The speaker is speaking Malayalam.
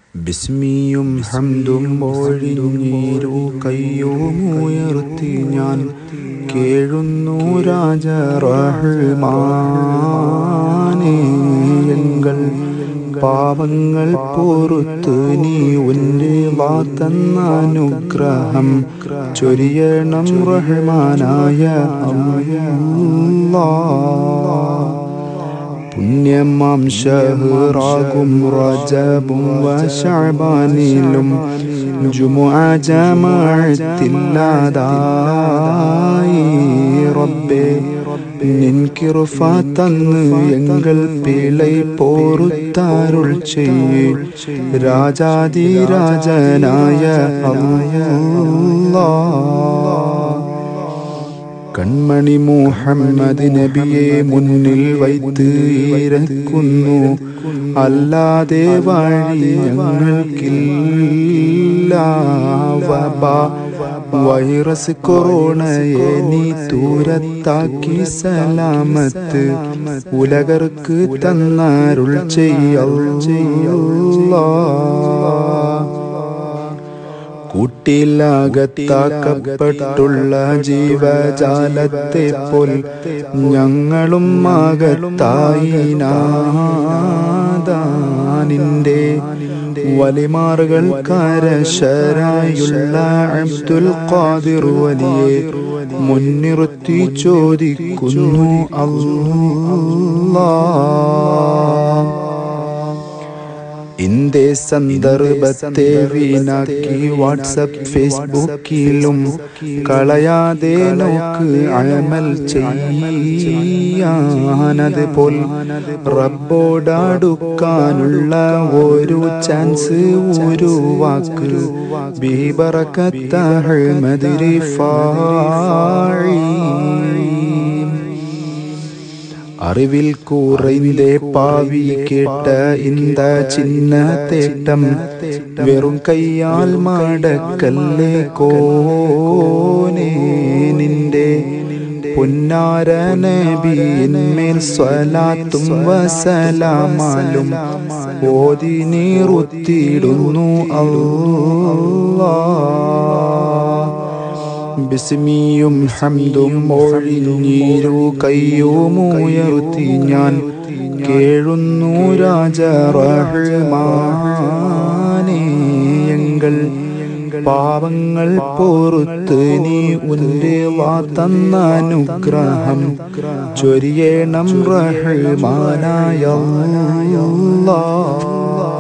ബിസ്മിയും ഹംദും ഒഴിഞ്ഞീരു കയ്യുമുയർത്തി ഞാൻ കേഴുന്നു രാജ റഹ്മാനേ എങ്കൾ പാവങ്ങൾ പൊറുത്ത് നീ ഉന്റെ വാത്തന്ന അനുഗ്രഹം ചൊരിയണം റഹ്മാനായ അല്ലാ പുണ്യമാം ഷഹറാകും റജബും വശഅബാനിലും ജുമുഅ ജമാഅത്തില്ലാതായി റബ്ബേ നിൻകിറുഫ തന്ന് എങ്കൾ പിളை പോറുത്താരുൾ ചെയ്യേ രാജാതിരാജനായ അല്ലാ കൺമണി മുഹമ്മദ് നബിയെ മുന്നിൽ വൈത്ത് ഇരക്കുന്നു അല്ലാതെ വഴി ഞങ്ങൾക്കില്ല വബ വൈറസ് കൊറോണയെ നീ ദൂരത്താക്കി സലാമത്ത് ഉലകർക്ക് തന്നാരുൾ ചെയ്യ കൂട്ടിലാകത്താക്കപ്പെട്ടുള്ള ജീവജാലത്തെ പോൽ ഞങ്ങളും ആകത്തായി നാദാനിന്റെ വലിമാറുകൾ കരശരായുള്ള അബ്ദുൽ ഖാദിർ വലിയെ മുൻനിർത്തി ചോദിക്കുന്നു അല്ലാ ഇന്ത്യ സന്ദർഭത്തെ വീണാക്കി വാട്സപ്പ് ഫേസ്ബുക്കിലും കളയാതെ നോക്ക് അമൽ ചെയ്യാനത് പോൽ റബ്ബോടടുക്കാനുള്ള ഒരു ചാൻസ് ഒരു വാക്ക് ബീബറക്കത്തഹ്മദിരി ഫാഴി അറിവിൽ കൂറൈന്റെ പാവി കേട്ട ഇന്ത ചിന്ന തേട്ടം വെറും കയ്യാൽ മടക്കല്ലേ കോനേ നിന്റെ പുന്നാര നബിയിന്മേൽ സ്വലാത്തും വസലാമാലും ഓതി നീറുത്തിടുന്നു അല്ലാ ബിസ്മിയും ഹംദും ഒഴിഞ്ഞീരു കയ്യുമുയർത്തി ഞാൻ കേഴുന്നു രാജ റഹ്മാനേ എങ്കൾ പാവങ്ങൾ പൊറുത്ത് നീ ഉന്റെ വാത്തന്ന അനുഗ്രഹം ചൊരിയണം റഹ്മാനായ അല്ലാ